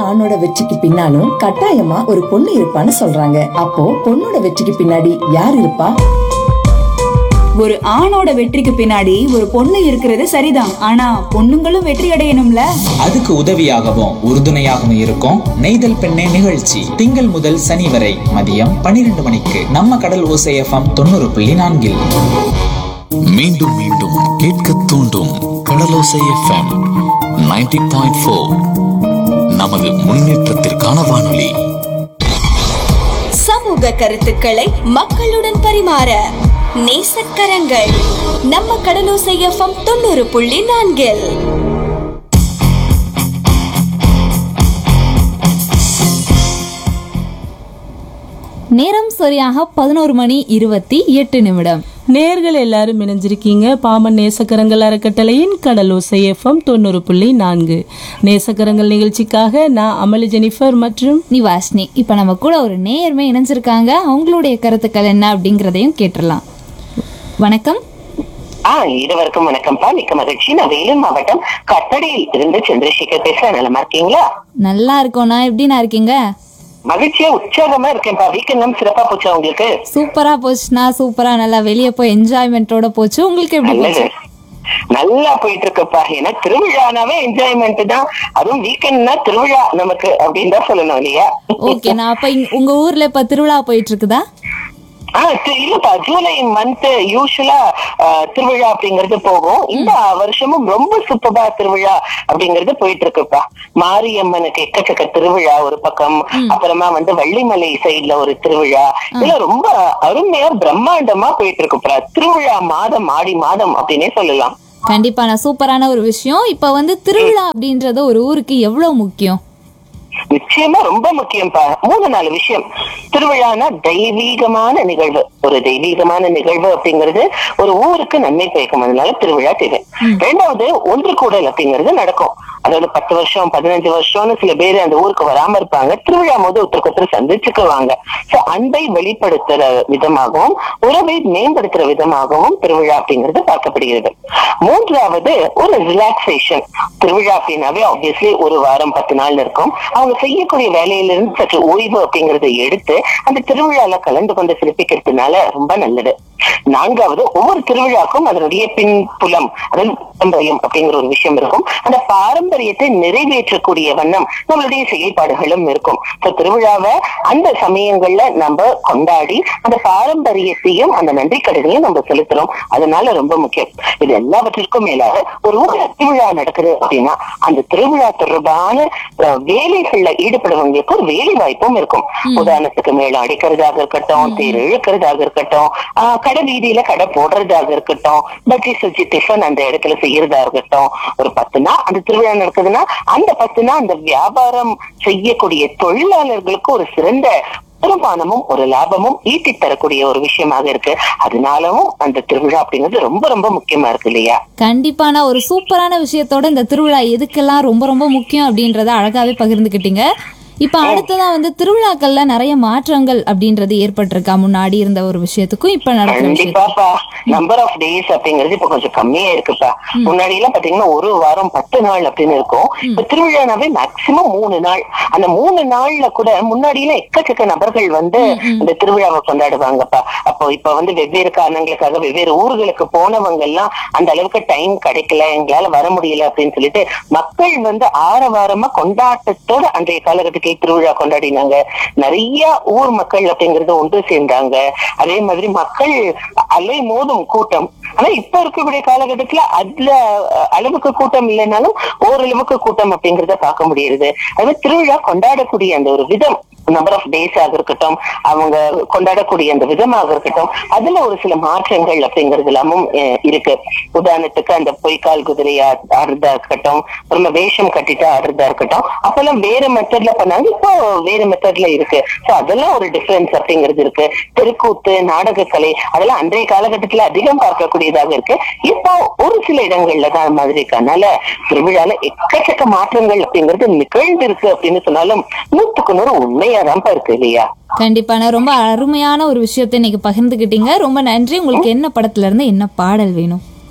ஆணோட வெற்றிக்கு பின்னாலும் கட்டாயமா ஒரு பொண்ணு இருப்பான்னு சொல்றாங்க அப்போ பொண்ணோட வெற்றிக்கு பின்னாடி யார் இருப்பா ஒரு ஆணோட வெற்றிக்கு பின்னாடி ஒரு பொண்ணு இருக்கிறது சரிதான் ஆனா பொண்ணுங்களும் வெற்றி அடையணும்ல அதுக்கு உதவியாகவும் உறுதுணையாகவும் இருக்கும் நெய்தல் பெண்ணே நிகழ்ச்சி திங்கள் முதல் சனி வரை மதியம் பன்னிரண்டு மணிக்கு நம்ம கடல் ஓசை எஃப்எம் தொண்ணூறு புள்ளி நான்கில் மீண்டும் மீண்டும் கேட்க தூண்டும் கடலோசை எஃப்எம் 90.4 பாயிண்ட் ஃபோர் நமது முன்னேற்றத்திற்கான வானொலி சமூக கருத்துக்களை மக்களுடன் பரிமாற நேசக்கரங்கள் நம்ம கடலோசை எஃப்எம் தொண்ணூறு புள்ளி நான்கில் நேரம் சரியாக பதினோரு மணி இருபத்தி எட்டு நிமிடம் நேர்கள் எல்லாரும் இணைஞ்சிருக்கீங்க பாமன் நேசக்கரங்கள் அறக்கட்டளையின் கடலோசை எஃப்எம் தொண்ணூறு புள்ளி நான்கு நேசக்கரங்கள் நிகழ்ச்சிக்காக நான் அமளி ஜெனிஃபர் மற்றும் நிவாஷினி இப்ப நம்ம கூட ஒரு நேயர்மை இணைஞ்சிருக்காங்க அவங்களுடைய கருத்துக்கள் என்ன அப்படிங்கறதையும் கேட்டுடலாம் வணக்கம் ஆ இருவருக்கும் வணக்கம்ப்பா மிக்க மகிழ்ச்சி நான் வேலூர் மாவட்டம் கட்டடையில் இருந்து சந்திரசேகர் பேசுறேன் நலமா இருக்கீங்களா நல்லா இருக்கோண்ணா எப்படிண்ணா இருக்கீங்க மகிழ்ச்சியா உற்சாகமா இருக்கேன்ப்பா வீக்கெல்லாம் சிறப்பா போச்சா உங்களுக்கு சூப்பரா போச்சுண்ணா சூப்பரா நல்லா வெளியே போய் என்ஜாய்மெண்ட்டோட போச்சு உங்களுக்கு எப்படி நல்லது போச்சு நல்லா போயிட்டு இருக்குப்பா ஏன்னா திருவிழானாவே என்ஜாய்மெண்ட் தான் அதுவும் வீக்கெண்ட்னா திருவிழா நமக்கு அப்படின்னு தான் சொல்லணும் இல்லையா ஓகேண்ணா அப்ப இங்க- உங்க ஊர்ல இப்ப திருவிழா போயிட்டு இருக்குதா ஆ தி- இல்லப்பா ஜூலை மந்த் யூஸ்வலா திருவிழா அப்படிங்கறது போகும் இந்த வருஷமும் ரொம்ப சூப்பரா திருவிழா அப்படிங்கறது போயிட்டு இருக்குப்பா மாரியம்மனுக்கு எக்கச்சக்க திருவிழா ஒரு பக்கம் அப்புறமா வந்து வள்ளிமலை சைடுல ஒரு திருவிழா இதெல்லாம் ரொம்ப அருமையா பிரம்மாண்டமா போயிட்டு இருக்குப்பா திருவிழா மாதம் ஆடி மாதம் அப்படின்னே சொல்லலாம் கண்டிப்பா நான் சூப்பரான ஒரு விஷயம் இப்ப வந்து திருவிழா அப்படின்றது ஒரு ஊருக்கு எவ்வளவு முக்கியம் நிச்சயமா ரொம்ப முக்கியம்ப்பா மூணு நாலு விஷயம் திருவிழானா தெய்வீகமான நிகழ்வு ஒரு தெய்வீகமான நிகழ்வு அப்படிங்கிறது ஒரு ஊருக்கு நன்மை பயக்கும் அதனால திருவிழா தேவை ரெண்டாவது ஒன்று கூடல் அப்படிங்கிறது நடக்கும் அதாவது பத்து வருஷம் பதினஞ்சு வருஷம்னு சில பேர் அந்த ஊருக்கு வராம இருப்பாங்க திருவிழா போது ஒருத்தருக்கு ஒருத்தர் சந்திச்சுக்குவாங்க சோ அன்பை வெளிப்படுத்துற விதமாகவும் உறவை மேம்படுத்துற விதமாகவும் திருவிழா அப்படிங்கிறது பார்க்கப்படுகிறது மூன்றாவது ஒரு ரிலாக்ஸேஷன் திருவிழா அப்படின்னாவே ஆப்வியஸ்லி ஒரு வாரம் பத்து நாள் இருக்கும் அவங்க செய்யக்கூடிய வேலையிலிருந்து சற்று ஓய்வு அப்படிங்கறதை எடுத்து அந்த திருவிழால கலந்து கொண்டு சிறப்பிக்கிறதுனால ரொம்ப நல்லது நான்காவது ஒவ்வொரு திருவிழாக்கும் அதனுடைய பின்புலம் அதாவது பாரம்பரியம் அப்படிங்கிற ஒரு விஷயம் இருக்கும் அந்த பாரம்பரியத்தை நிறைவேற்றக்கூடிய வண்ணம் நம்மளுடைய செயல்பாடுகளும் இருக்கும் So, திருவிழாவை அந்த சமயங்கள்ல நம்ம கொண்டாடி அந்த பாரம்பரியத்தையும் அந்த நன்றி கடனையும் நம்ம செலுத்துறோம் அதனால ரொம்ப முக்கியம் இது எல்லாவற்றிற்கும் மேலாக ஒரு ஊர்ல திருவிழா நடக்குது அப்படின்னா அந்த திருவிழா தொடர்பான அஹ், வேலைகள்ல ஈடுபடுறவங்களுக்கு ஒரு வேலை வாய்ப்பும் இருக்கும் உதாரணத்துக்கு மேல அடிக்கிறதாக இருக்கட்டும் தேர் இழுக்கிறதாக இருக்கட்டும் ஆஹ், கடை வீதியில கடை போடுறதாக இருக்கட்டும் பஜ்ஜி சுஜி டிஃபன் அந்த இடத்துல செய்யறதா இருக்கட்டும் ஒரு பத்து நாள் அந்த திருவிழா நடக்குதுன்னா அந்த பத்து நாள் அந்த வியாபாரம் செய்யக்கூடிய தொழிலாளர்களுக்கு ஒரு சிறந்த வருமானமும் ஒரு லாபமும் ஈட்டி தரக்கூடிய ஒரு விஷயமாக இருக்கு அதனாலவும் அந்த திருவிழா அப்படிங்கிறது ரொம்ப ரொம்ப முக்கியமா இருக்கு இல்லையா கண்டிப்பான ஒரு சூப்பரான விஷயத்தோட இந்த திருவிழா எதுக்கெல்லாம் ரொம்ப ரொம்ப முக்கியம் அப்படின்றத அழகாவே பகிர்ந்துக்கிட்டீங்க இப்ப அடுத்ததா வந்து திருவிழாக்கள்ல நிறைய மாற்றங்கள் அப்படின்றது ஏற்பட்டிருக்கா முன்னாடி இருந்த ஒரு விஷயத்துக்கும் இப்ப நடக்கிற விஷயத்துக்கும் கண்டிப்பாப்பா நம்பர் ஆஃப் டேஸ் அப்படிங்கிறது இப்ப கொஞ்சம் கம்மியா இருக்குப்பா முன்னாடி எல்லாம் பாத்தீங்கன்னா ஒரு வாரம் பத்து நாள் அப்படின்னு இருக்கும் இப்ப திருவிழானாவே மேக்சிமம் மூணு நாள் அந்த மூணு நாள்ல கூட முன்னாடி எல்லாம் எக்கச்சக்க நபர்கள் வந்து இந்த திருவிழாவை கொண்டாடுவாங்கப்பா அப்போ இப்ப வந்து வெவ்வேறு காரணங்களுக்காக வெவ்வேறு ஊர்களுக்கு போனவங்க எல்லாம் அந்த அளவுக்கு டைம் கிடைக்கல எங்களால வர முடியல அப்படின்னு சொல்லிட்டு மக்கள் வந்து ஆரவாரமா கொண்டாட்டத்தோட அன்றைய காலகட்டத்தில் திருவிழா கொண்டாடினாங்க நிறைய ஊர் மக்கள் அப்படிங்கறது ஒன்று சேர்ந்தாங்க அதே மாதிரி மக்கள் அலை மோதும் கூட்டம் ஆனா இப்ப இருக்கக்கூடிய காலகட்டத்துல அதுல அஹ், அளவுக்கு கூட்டம் இல்லைனாலும் ஓரளவுக்கு கூட்டம் அப்படிங்கறத பார்க்க முடியுது அது திருவிழா கொண்டாடக்கூடிய அந்த ஒரு விதம் நம்பர் ஆஃப் டேஸ் ஆக இருக்கட்டும் அவங்க கொண்டாடக்கூடிய அந்த விதமாக இருக்கட்டும் அதுல ஒரு சில மாற்றங்கள் அப்படிங்கிறது எல்லாமும் அஹ், இருக்கு உதாரணத்துக்கு அந்த பொய்க்கால் குதிரையா ஆடுறதா இருக்கட்டும் அப்புறமா வேஷம் கட்டிட்டு ஆடுறதா இருக்கட்டும் அப்பெல்லாம் வேற மெத்தட்ல பண்ணாங்க இப்போ வேற மெத்தட்ல இருக்கு சோ அதெல்லாம் ஒரு டிஃபரன்ஸ் அப்படிங்கிறது இருக்கு தெருக்கூத்து நாடக கலை அதெல்லாம் அன்றைய காலகட்டத்துல அதிகம் பார்க்கக்கூடியதாக இருக்கு இப்போ ஒரு சில இடங்கள்ல தான் அது மாதிரி இருக்கு அதனால திருவிழால எக்கச்சக்க மாற்றங்கள் அப்படிங்கிறது நிகழ்ந்து இருக்கு அப்படின்னு சொன்னாலும் நூத்துக்கு நூறு உண்மையாதான்ப்பா இருக்கு இல்லையா கண்டிப்பான ரொம்ப அருமையான ஒரு விஷயத்தை இன்னைக்கு பகிர்ந்துக்கிட்டீங்க ரொம்ப நன்றி உங்களுக்கு என்ன படத்துல இருந்து என்ன பாடல் வேணும்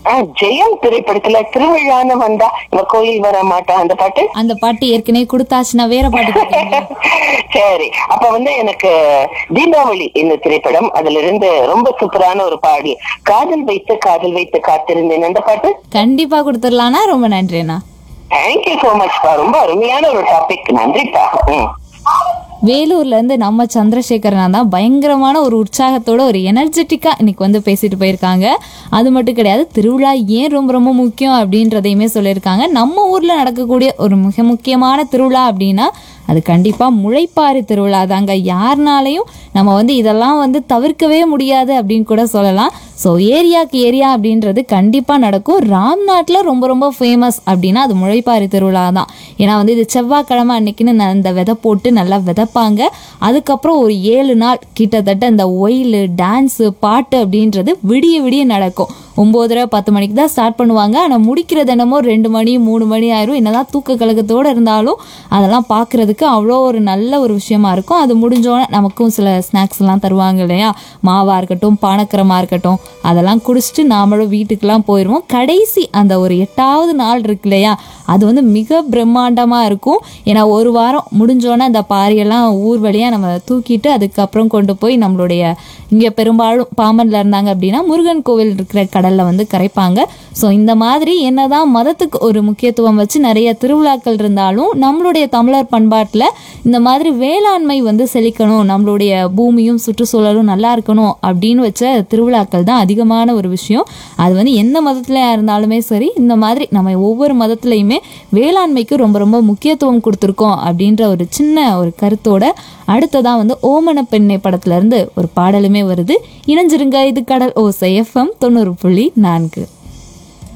ஆஹ், ஜெயம் திரைப்படத்துல திருவிழான்னு வந்தா இவ கோயில் வர மாட்டா அந்த பாட்டு அந்த பாட்டு ஏற்கனவே கொடுத்தாச்சு நான் வேற பாட்டு கேட்கிறேன். சரி அப்ப வந்து எனக்கு தீபாவளி இந்த திரைப்படம் அதுல இருந்து ரொம்ப சூப்பரான ஒரு பாடி காதல் வைத்து காதல் வைத்து காத்திருந்தேன் அந்த பாட்டு கண்டிப்பா கொடுத்துடலாம்னா ரொம்ப நன்றிண்ணா தேங்க்யூ சோ மச் பா ரொம்ப அருமையான ஒரு டாபிக் நன்றிப்பா ம் வேலூர்ல இருந்து நம்ம சந்திரசேகரனா தான் பயங்கரமான ஒரு உற்சாகத்தோட ஒரு எனர்ஜெட்டிக்கா இன்னைக்கு வந்து பேசிட்டு போயிருக்காங்க அது மட்டும் கிடையாது திருவிழா ஏன் ரொம்ப ரொம்ப முக்கியம் அப்படின்றதையுமே சொல்லியிருக்காங்க நம்ம ஊர்ல நடக்கக்கூடிய ஒரு மிக முக்கியமான திருவிழா அப்படின்னா அது கண்டிப்பா முளைப்பாரி திருவிழா தாங்க யாருனாலையும் நம்ம வந்து இதெல்லாம் வந்து தவிர்க்கவே முடியாது அப்படின்னு கூட சொல்லலாம் ஸோ ஏரியாக்கு ஏரியா அப்படின்றது கண்டிப்பாக நடக்கும் ராம்நாட்டில் ரொம்ப ரொம்ப ஃபேமஸ் அப்படின்னா அது முளைப்பாரி திருவிழா தான் ஏன்னா வந்து இது செவ்வாய்க்கிழமை அன்னைக்குன்னு ந- இந்த விதை போட்டு நல்லா விதைப்பாங்க அதுக்கப்புறம் ஒரு ஏழு நாள் கிட்டத்தட்ட இந்த ஒயில் டான்ஸு பாட்டு அப்படின்றது விடிய விடிய நடக்கும் ஒம்போதரை பத்து மணிக்கு தான் ஸ்டார்ட் பண்ணுவாங்க ஆனால் முடிக்கிறது என்னமோ ரெண்டு மணி மூணு மணி ஆயிரும் என்னதான் தூக்க கலக்கத்தோடு இருந்தாலும் அதெல்லாம் பார்க்குறதுக்கு அவ்வளோ ஒரு நல்ல ஒரு விஷயமா இருக்கும் அது முடிஞ்சோடனே நமக்கும் சில ஸ்நாக்ஸ் எல்லாம் தருவாங்க இல்லையா மாவாக இருக்கட்டும் பானக்கரமாக இருக்கட்டும் அதெல்லாம் குடிச்சிட்டு நாமளும் வீட்டுக்கெல்லாம் போயிடுவோம் கடைசி அந்த ஒரு எட்டாவது நாள் இருக்கு இல்லையா அது வந்து மிக பிரம்மாண்டமாக இருக்கும் ஏன்னா ஒரு வாரம் முடிஞ்சோடனே அந்த பாரியெல்லாம் ஊர் வழியாக நம்ம தூக்கிட்டு அதுக்கப்புறம் கொண்டு போய் நம்மளுடைய இங்கே பெரும்பாலும் பாம்பனில் இருந்தாங்க அப்படின்னா முருகன் கோவில் இருக்கிற கடலில் வந்து கரைப்பாங்க ஸோ இந்த மாதிரி என்னதான் மதத்துக்கு ஒரு முக்கியத்துவம் வச்சு நிறைய திருவிழாக்கள் இருந்தாலும் நம்மளுடைய தமிழர் பண்பாட்டில் இந்த மாதிரி வேளாண்மை வந்து செழிக்கணும் நம்மளுடைய பூமியும் சுற்றுச்சூழலும் நல்லா இருக்கணும் அப்படின்னு வச்ச திருவிழாக்கள் தான் அதிகமான ஒரு விஷயம் அது வந்து எந்த மதத்துலையா இருந்தாலுமே சரி இந்த மாதிரி நம்ம ஒவ்வொரு மதத்துலையுமே வேளாண்மைக்கு ரொம்ப ரொம்ப முக்கியத்துவம் கொடுத்துருக்கோம் அப்படின்ற ஒரு சின்ன ஒரு கருத்தோட அடுத்ததான் வந்து ஓமன பெண்ணை படத்துல இருந்து ஒரு பாடலுமே வருது இணைஞ்சிருங்க இது கடல் ஓசை எஃப்எம் தொண்ணூறு புள்ளி நான்கு